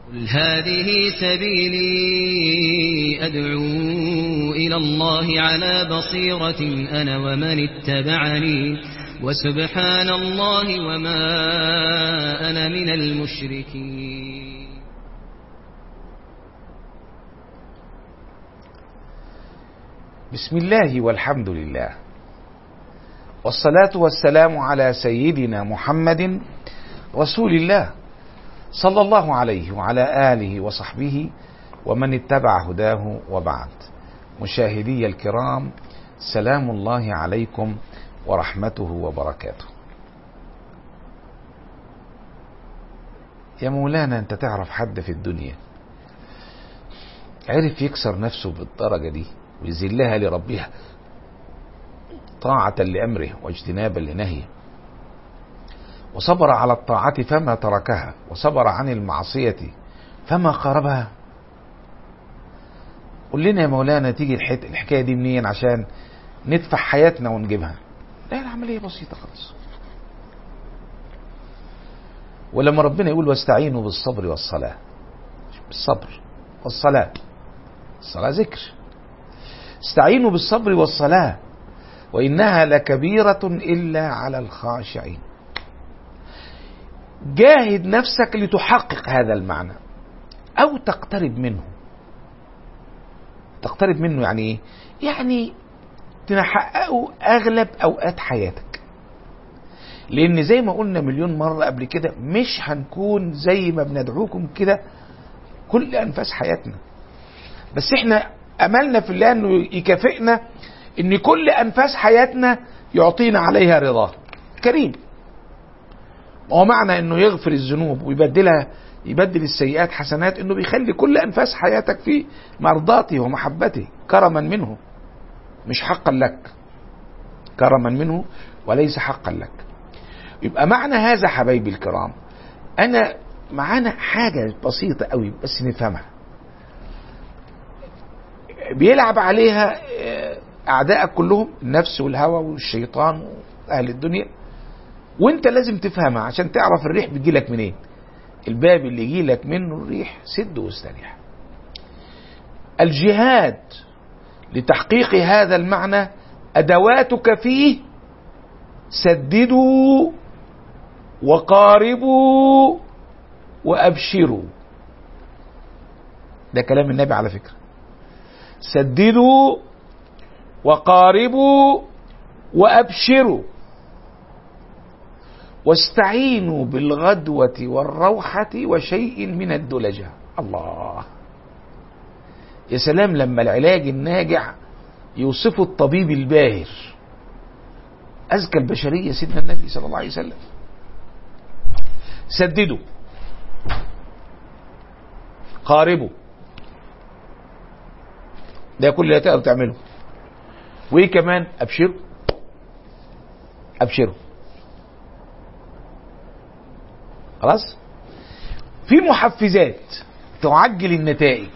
قل هذه سبيلي أدعو إلى الله على بصيرة أنا ومن اتبعني وسبحان الله وما أنا من المشركين بسم الله والحمد لله والصلاة والسلام على سيدنا محمد رسول الله صلى الله عليه وعلى آله وصحبه ومن اتبع هداه وبعد مشاهدي الكرام سلام الله عليكم ورحمته وبركاته يا مولانا انت تعرف حد في الدنيا عرف يكسر نفسه بالدرجة دي ويذلها لربها طاعة لأمره واجتنابا لنهيه وصبر على الطاعة فما تركها وصبر عن المعصية فما قاربها قل لنا يا مولانا تيجي الحكاية دي منين عشان ندفع حياتنا ونجيبها لا العملية بسيطة خالص ولما ربنا يقول واستعينوا بالصبر والصلاة بالصبر والصلاة الصلاة ذكر استعينوا بالصبر والصلاة وإنها لكبيرة إلا على الخاشعين جاهد نفسك لتحقق هذا المعنى أو تقترب منه تقترب منه يعني إيه؟ يعني تحققه أغلب أوقات حياتك لأن زي ما قلنا مليون مرة قبل كده مش هنكون زي ما بندعوكم كده كل أنفاس حياتنا بس احنا أملنا في الله أنه يكافئنا أن كل أنفاس حياتنا يعطينا عليها رضاه كريم وهو معنى انه يغفر الذنوب ويبدلها يبدل السيئات حسنات انه بيخلي كل انفاس حياتك في مرضاته ومحبته كرما منه مش حقا لك كرما منه وليس حقا لك يبقى معنى هذا حبايبي الكرام انا معانا حاجة بسيطة قوي بس نفهمها بيلعب عليها اعدائك كلهم النفس والهوى والشيطان واهل الدنيا وانت لازم تفهمها عشان تعرف الريح بتجيلك منين الباب اللي يجيلك منه الريح سد واستريح الجهاد لتحقيق هذا المعنى ادواتك فيه سددوا وقاربوا وابشروا ده كلام النبي على فكره سددوا وقاربوا وابشروا واستعينوا بالغدوة والروحة وشيء من الدلجة الله يا سلام لما العلاج الناجع يوصفه الطبيب الباهر أزكى البشرية سيدنا النبي صلى الله عليه وسلم سددوا قاربوا ده كل اللي تقدر تعمله وايه كمان ابشروا ابشروا خلاص في محفزات تعجل النتائج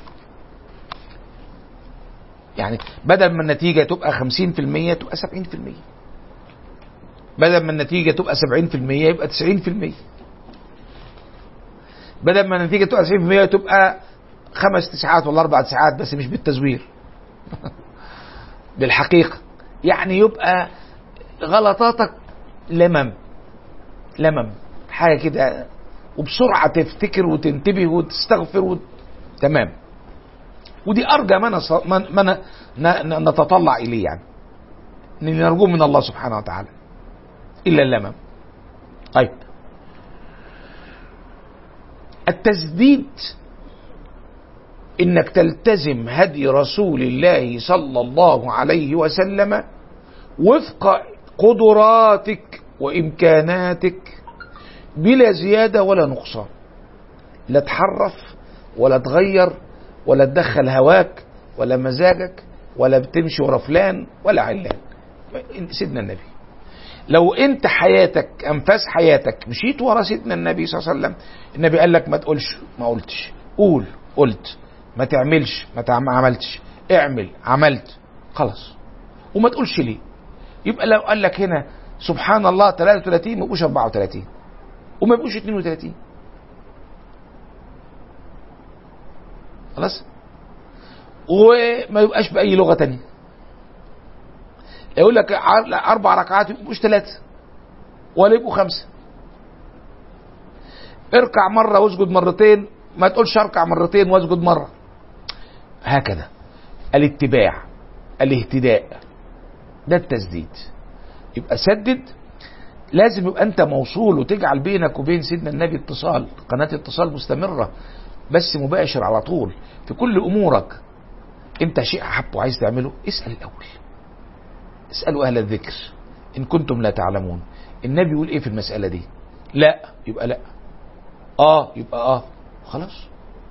يعني بدل ما النتيجة تبقى 50% تبقى 70% بدل ما النتيجة تبقى 70% يبقى 90% بدل ما النتيجة تبقى 90% تبقى خمس تسعات ولا أربع تسعات بس مش بالتزوير بالحقيقة يعني يبقى غلطاتك لمم لمم حاجه كده وبسرعه تفتكر وتنتبه وتستغفر و... تمام ودي ارجى ما نص... ما ن... ن... نتطلع اليه يعني نرجوه من الله سبحانه وتعالى الا اللمم طيب التسديد انك تلتزم هدي رسول الله صلى الله عليه وسلم وفق قدراتك وامكاناتك بلا زيادة ولا نقصان لا تحرف ولا تغير ولا تدخل هواك ولا مزاجك ولا بتمشي ورا فلان ولا علان سيدنا النبي لو انت حياتك انفاس حياتك مشيت ورا سيدنا النبي صلى الله عليه وسلم النبي قال لك ما تقولش ما قلتش قول قلت ما تعملش ما عملتش اعمل عملت خلاص وما تقولش ليه يبقى لو قال لك هنا سبحان الله 33 ما يبقوش 34 وما يبقوش 32 خلاص وما يبقاش باي لغه تانية يقول لك ع- اربع ركعات يبقوا مش ثلاثه ولا يبقوا خمسه اركع مره واسجد مرتين ما تقولش اركع مرتين واسجد مره هكذا الاتباع الاهتداء ده التسديد يبقى سدد لازم يبقى انت موصول وتجعل بينك وبين سيدنا النبي اتصال قناة اتصال مستمرة بس مباشر على طول في كل امورك انت شيء حبه عايز تعمله اسأل الاول اسألوا اهل الذكر ان كنتم لا تعلمون النبي يقول ايه في المسألة دي لا يبقى لا اه يبقى اه خلاص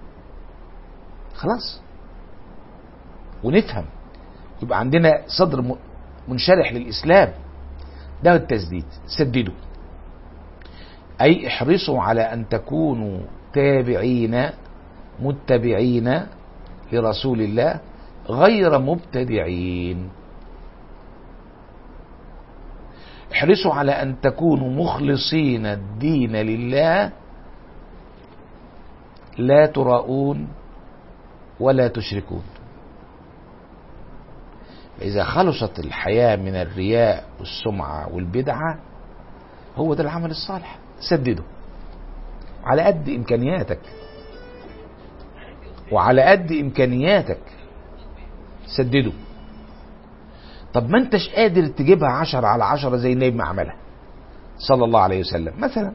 خلاص ونفهم يبقى عندنا صدر م- منشرح للإسلام ده التسديد سددوا أي احرصوا على أن تكونوا تابعين متبعين لرسول الله غير مبتدعين احرصوا على أن تكونوا مخلصين الدين لله لا تراؤون ولا تشركون إذا خلصت الحياة من الرياء والسمعة والبدعة هو ده العمل الصالح سدده على قد إمكانياتك وعلى قد إمكانياتك سدده طب ما انتش قادر تجيبها عشرة على عشرة زي النبي ما عملها صلى الله عليه وسلم مثلا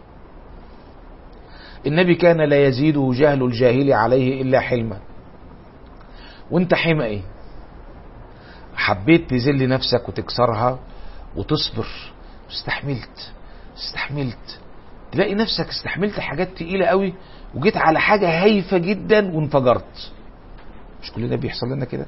النبي كان لا يزيده جهل الجاهل عليه إلا حلما وانت حمى ايه حبيت تذل نفسك وتكسرها وتصبر استحملت استحملت تلاقي نفسك استحملت حاجات تقيلة قوي وجيت على حاجة هايفة جدا وانفجرت مش كلنا بيحصل لنا كده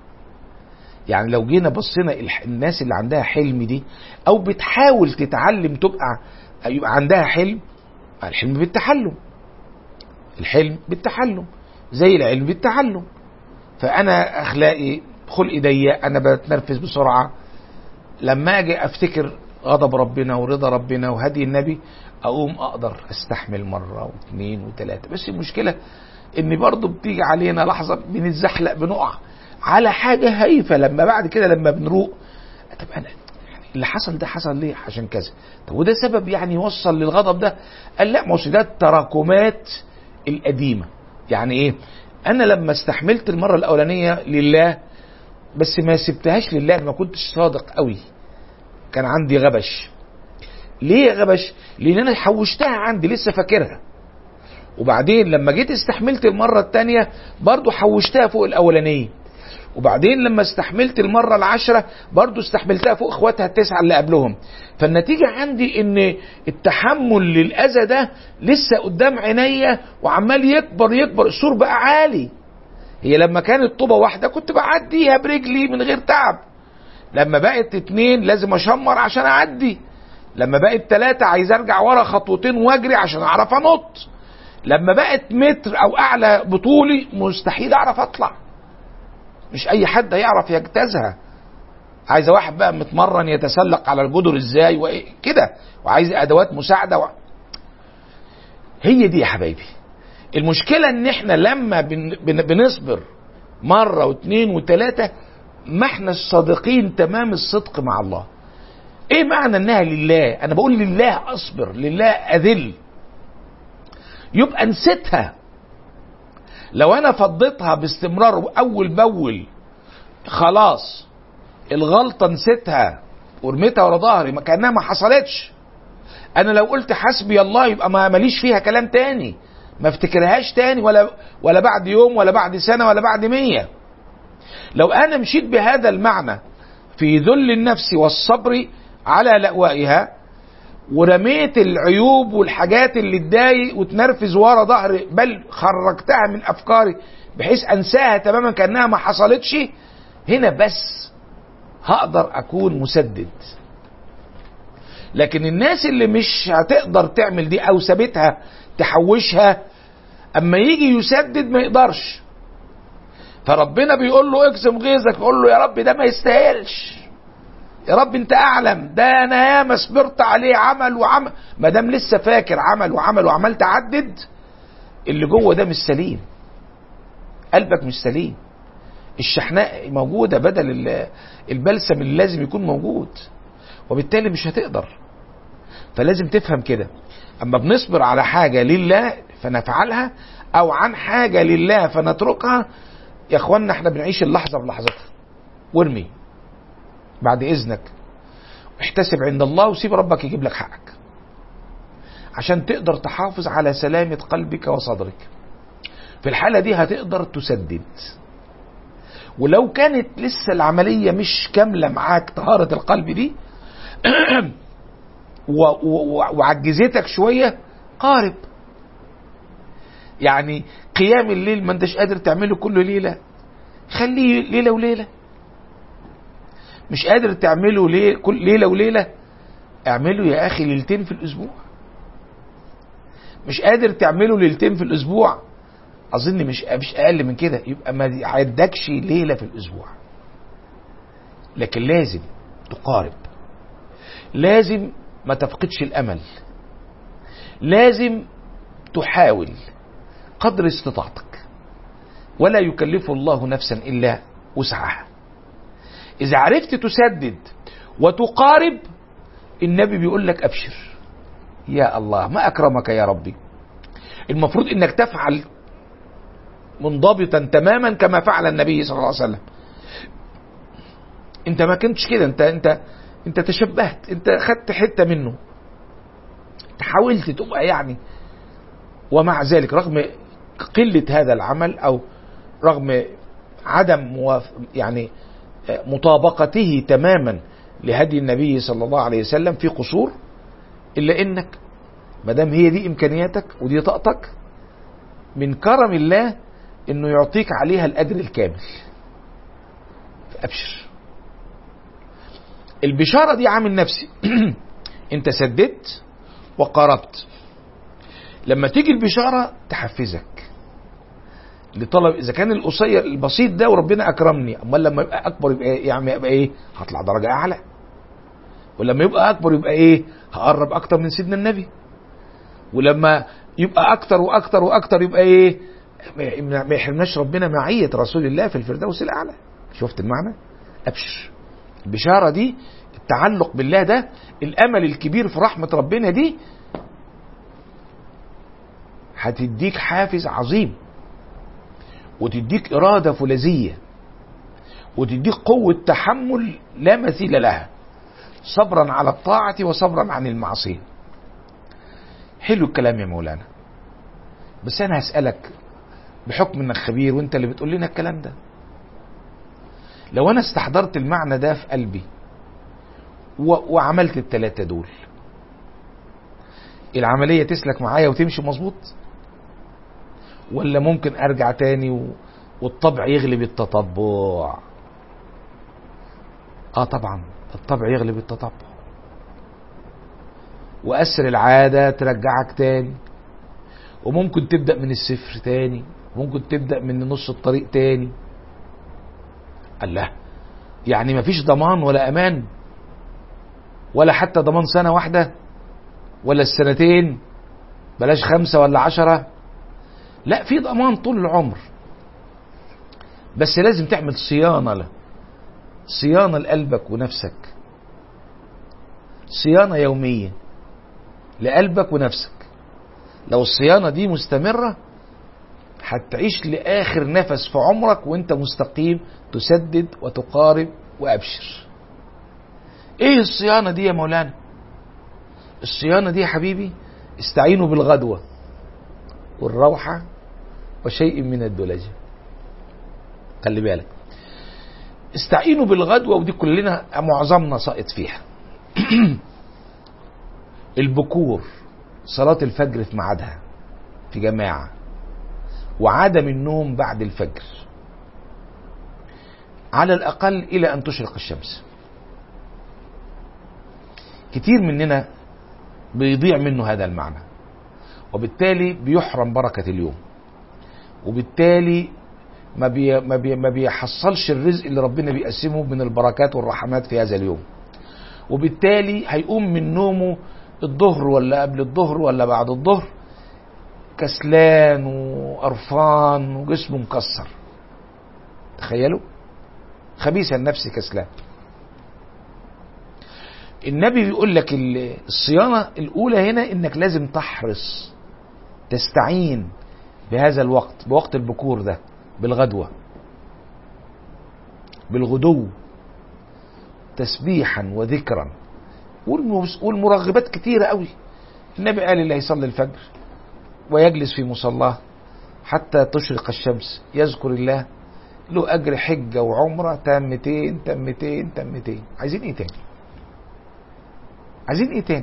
يعني لو جينا بصينا الح- الناس اللي عندها حلم دي او بتحاول تتعلم تبقى يبقى عندها حلم الحلم بالتحلم الحلم بالتحلم زي العلم بالتعلم فانا اخلاقي خلقي ضيق انا بتنرفز بسرعه لما اجي افتكر غضب ربنا ورضا ربنا وهدي النبي اقوم اقدر استحمل مره واثنين وثلاثه بس المشكله ان برضه بتيجي علينا لحظه بنتزحلق بنقع على حاجه هايفه لما بعد كده لما بنروق طب انا يعني اللي حصل ده حصل ليه عشان كذا طب وده سبب يعني يوصل للغضب ده قال لا ما هو ده التراكمات القديمه يعني ايه انا لما استحملت المره الاولانيه لله بس ما سبتهاش لله ما كنتش صادق قوي كان عندي غبش ليه غبش لان انا حوشتها عندي لسه فاكرها وبعدين لما جيت استحملت المرة التانية برضو حوشتها فوق الأولانية وبعدين لما استحملت المرة العشرة برضو استحملتها فوق اخواتها التسعة اللي قبلهم فالنتيجة عندي ان التحمل للأذى ده لسه قدام عينيا وعمال يكبر يكبر السور بقى عالي هي لما كانت طوبة واحدة كنت بعديها برجلي من غير تعب لما بقت اتنين لازم اشمر عشان اعدي لما بقت تلاتة عايز ارجع ورا خطوتين واجري عشان اعرف انط لما بقت متر او اعلى بطولي مستحيل اعرف اطلع مش اي حد هيعرف يجتازها عايز واحد بقى متمرن يتسلق على الجدر ازاي وايه كده وعايز ادوات مساعده و... هي دي يا حبايبي المشكله ان احنا لما بن... بن... بنصبر مره واثنين وثلاثه ما احنا الصادقين تمام الصدق مع الله ايه معنى انها لله انا بقول لله اصبر لله اذل يبقى نسيتها لو انا فضيتها باستمرار اول باول خلاص الغلطه نسيتها ورميتها ورا ظهري ما كانها ما حصلتش انا لو قلت حسبي الله يبقى ما ماليش فيها كلام تاني ما افتكرهاش تاني ولا ولا بعد يوم ولا بعد سنه ولا بعد مية لو انا مشيت بهذا المعنى في ذل النفس والصبر على لأوائها ورميت العيوب والحاجات اللي تضايق وتنرفز ورا ظهري بل خرجتها من افكاري بحيث انساها تماما كانها ما حصلتش هنا بس هقدر اكون مسدد لكن الناس اللي مش هتقدر تعمل دي او سابتها تحوشها اما يجي يسدد ما يقدرش فربنا بيقول له اكظم غيظك يقول له يا رب ده ما يستاهلش يا رب انت اعلم ده انا ياما صبرت عليه عمل وعمل ما دام لسه فاكر عمل وعمل وعمال تعدد اللي جوه ده مش سليم قلبك مش سليم الشحناء موجودة بدل ال- البلسم اللي لازم يكون موجود وبالتالي مش هتقدر فلازم تفهم كده اما بنصبر على حاجة لله فنفعلها او عن حاجة لله فنتركها يا اخوانا احنا بنعيش اللحظة بلحظتها وارمي بعد اذنك احتسب عند الله وسيب ربك يجيب لك حقك عشان تقدر تحافظ على سلامة قلبك وصدرك في الحالة دي هتقدر تسدد ولو كانت لسه العملية مش كاملة معاك طهارة القلب دي و- و- وعجزتك شوية قارب يعني قيام الليل ما انتش قادر تعمله كل ليلة خليه ليلة وليلة مش قادر تعمله ليه كل ليلة وليلة اعمله يا اخي ليلتين في الاسبوع مش قادر تعمله ليلتين في الاسبوع اظن مش مش اقل من كده يبقى ما عدكش ليله في الاسبوع لكن لازم تقارب لازم ما تفقدش الامل لازم تحاول قدر استطاعتك ولا يكلف الله نفسا الا وسعها اذا عرفت تسدد وتقارب النبي بيقول لك ابشر يا الله ما اكرمك يا ربي المفروض انك تفعل منضبطا تماما كما فعل النبي صلى الله عليه وسلم انت ما كنتش كده انت انت انت تشبهت انت خدت حته منه انت حاولت تبقى يعني ومع ذلك رغم قله هذا العمل او رغم عدم مواف... يعني مطابقته تماما لهدي النبي صلى الله عليه وسلم في قصور الا انك ما دام هي دي امكانياتك ودي طاقتك من كرم الله انه يعطيك عليها الاجر الكامل فابشر البشاره دي عامل نفسي انت سددت وقاربت لما تيجي البشاره تحفزك لطلب اذا كان القصير البسيط ده وربنا اكرمني امال لما يبقى اكبر يبقى ايه يعني يبقى ايه هطلع درجه اعلى ولما يبقى اكبر يبقى ايه هقرب اكتر من سيدنا النبي ولما يبقى اكتر واكتر واكتر يبقى ايه ما يحرمناش ربنا معية رسول الله في الفردوس الاعلى شفت المعنى ابشر البشارة دي التعلق بالله ده الامل الكبير في رحمة ربنا دي هتديك حافز عظيم وتديك إرادة فولاذية وتديك قوة تحمل لا مثيل لها صبرا على الطاعة وصبرا عن المعصية حلو الكلام يا مولانا بس أنا هسألك بحكم انك خبير وانت اللي بتقول لنا الكلام ده لو انا استحضرت المعنى ده في قلبي و... وعملت التلاتة دول العملية تسلك معايا وتمشي مظبوط ولا ممكن ارجع تاني و... والطبع يغلب التطبع اه طبعا الطبع يغلب التطبع وأسر العادة ترجعك تاني وممكن تبدأ من الصفر تاني ممكن تبدأ من نص الطريق تاني الله يعني مفيش ضمان ولا أمان ولا حتى ضمان سنة واحدة ولا السنتين بلاش خمسة ولا عشرة لا في ضمان طول العمر بس لازم تعمل صيانة له صيانة لقلبك ونفسك صيانة يومية لقلبك ونفسك لو الصيانة دي مستمرة هتعيش لآخر نفس في عمرك وانت مستقيم تسدد وتقارب وأبشر ايه الصيانة دي يا مولانا الصيانة دي يا حبيبي استعينوا بالغدوة والروحة وشيء من الدلجة خلي بالك استعينوا بالغدوة ودي كلنا معظمنا ساقط فيها البكور صلاة الفجر في ميعادها في جماعة وعدم النوم بعد الفجر على الأقل إلى أن تشرق الشمس كتير مننا بيضيع منه هذا المعنى وبالتالي بيحرم بركة اليوم وبالتالي ما بي ما, بي ما بيحصلش الرزق اللي ربنا بيقسمه من البركات والرحمات في هذا اليوم وبالتالي هيقوم من نومه الظهر ولا قبل الظهر ولا بعد الظهر كسلان وقرفان وجسمه مكسر تخيلوا خبيث النفس كسلان النبي بيقول لك ال- الصيانة الأولى هنا إنك لازم تحرص تستعين بهذا الوقت بوقت البكور ده بالغدوة بالغدو تسبيحا وذكرا والمس- والمرغبات كتيرة قوي النبي قال اللي هيصلي الفجر ويجلس في مصلاه حتى تشرق الشمس يذكر الله له أجر حجة وعمرة تامتين تامتين تامتين عايزين ايه تاني عايزين ايه تاني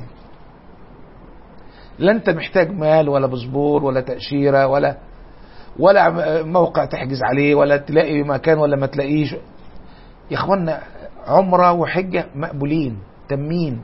لا انت محتاج مال ولا باسبور ولا تأشيرة ولا ولا موقع تحجز عليه ولا تلاقي مكان ولا ما تلاقيش يا اخوانا عمرة وحجة مقبولين تمين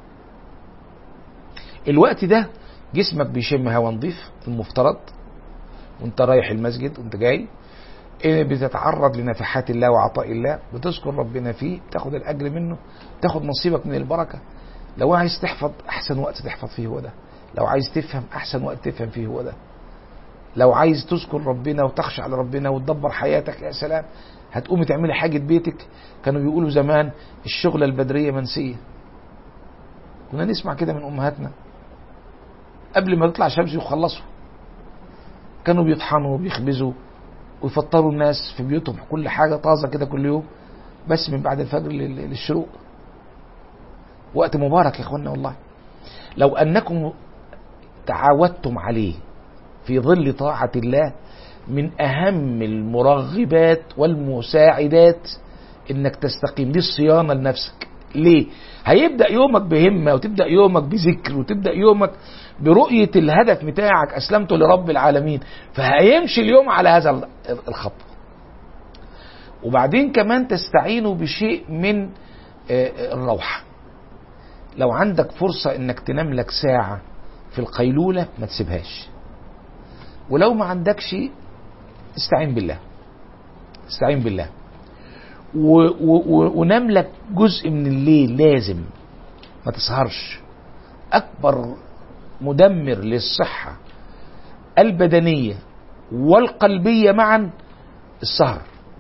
الوقت ده جسمك بيشم هوا نظيف المفترض وانت رايح المسجد وانت جاي إيه بتتعرض لنفحات الله وعطاء الله بتذكر ربنا فيه تاخد الاجر منه تاخد نصيبك من البركه لو عايز تحفظ احسن وقت تحفظ فيه هو ده لو عايز تفهم احسن وقت تفهم فيه هو ده لو عايز تذكر ربنا وتخشع لربنا وتدبر حياتك يا سلام هتقومي تعملي حاجه بيتك كانوا بيقولوا زمان الشغله البدريه منسيه كنا نسمع كده من امهاتنا قبل ما تطلع الشمس يخلصوا كانوا بيطحنوا وبيخبزوا ويفطروا الناس في بيوتهم كل حاجه طازه كده كل يوم بس من بعد الفجر لل- للشروق وقت مبارك يا اخوانا والله لو انكم تعاودتم عليه في ظل طاعة الله من أهم المرغبات والمساعدات إنك تستقيم دي الصيانة لنفسك ليه؟ هيبدأ يومك بهمة وتبدأ يومك بذكر وتبدأ يومك برؤية الهدف بتاعك أسلمته لرب العالمين فهيمشي اليوم على هذا الخط وبعدين كمان تستعينوا بشيء من آه، الروحة لو عندك فرصة انك تنام لك ساعة في القيلولة ما تسيبهاش ولو ما عندكش استعين بالله استعين بالله و و و ونام لك جزء من الليل لازم ما تسهرش اكبر مدمر للصحة البدنية والقلبية معا السهر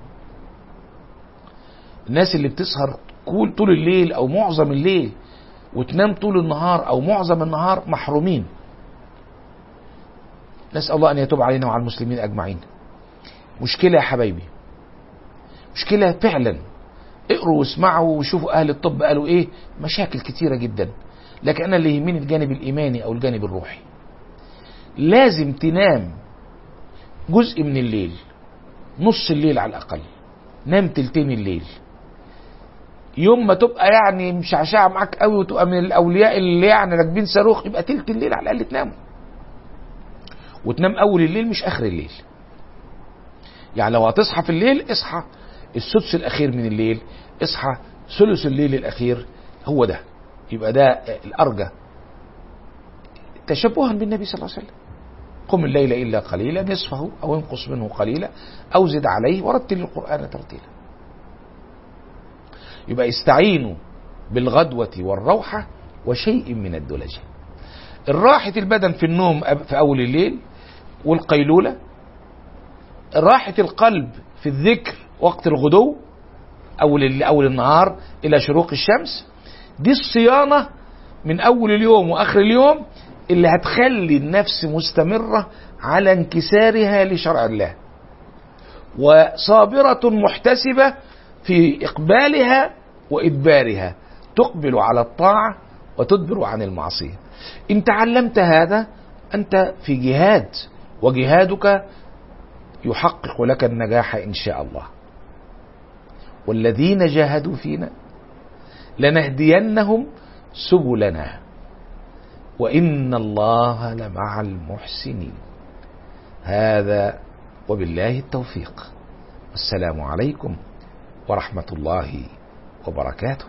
الناس اللي بتسهر كل- طول الليل او معظم الليل وتنام طول النهار او معظم النهار محرومين نسال الله ان يتوب علينا وعلى المسلمين اجمعين مشكله يا حبايبي مشكله فعلا اقروا واسمعوا وشوفوا اهل الطب قالوا ايه مشاكل كتيره جدا لكن انا اللي يهمني الجانب الايماني او الجانب الروحي لازم تنام جزء من الليل نص الليل على الاقل نام تلتين الليل يوم ما تبقى يعني مشعشعه معاك قوي وتبقى من الاولياء اللي يعني راكبين صاروخ يبقى تلت الليل على الاقل تناموا وتنام اول الليل مش اخر الليل يعني لو هتصحى في الليل اصحى السدس الاخير من الليل اصحى ثلث الليل الاخير هو ده يبقى ده الارجى تشبها بالنبي صلى الله عليه وسلم قم الليل الا قليلا نصفه او انقص منه قليلا او زد عليه ورتل القران ترتيلا يبقى استعينوا بالغدوة والروحة وشيء من الدلجة راحة البدن في النوم أب- في أول الليل والقيلولة راحة القلب في الذكر وقت الغدو أول ال- أول النهار إلى شروق الشمس دي الصيانة من أول اليوم وآخر اليوم اللي هتخلي النفس مستمرة على انكسارها لشرع الله وصابرة محتسبة في إقبالها وإدبارها تقبل على الطاعة وتدبر عن المعصية إن تعلمت هذا أنت في جهاد وجهادك يحقق لك النجاح إن شاء الله والذين جاهدوا فينا لنهدينهم سبلنا وإن الله لمع المحسنين هذا وبالله التوفيق السلام عليكم ورحمة الله وبركاته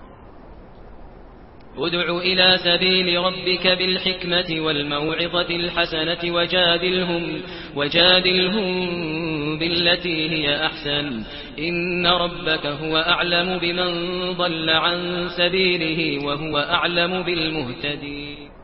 ادع إلى سبيل ربك بالحكمة والموعظة الحسنة وجادلهم وجادلهم بالتي هي أحسن إن ربك هو أعلم بمن ضل عن سبيله وهو أعلم بالمهتدين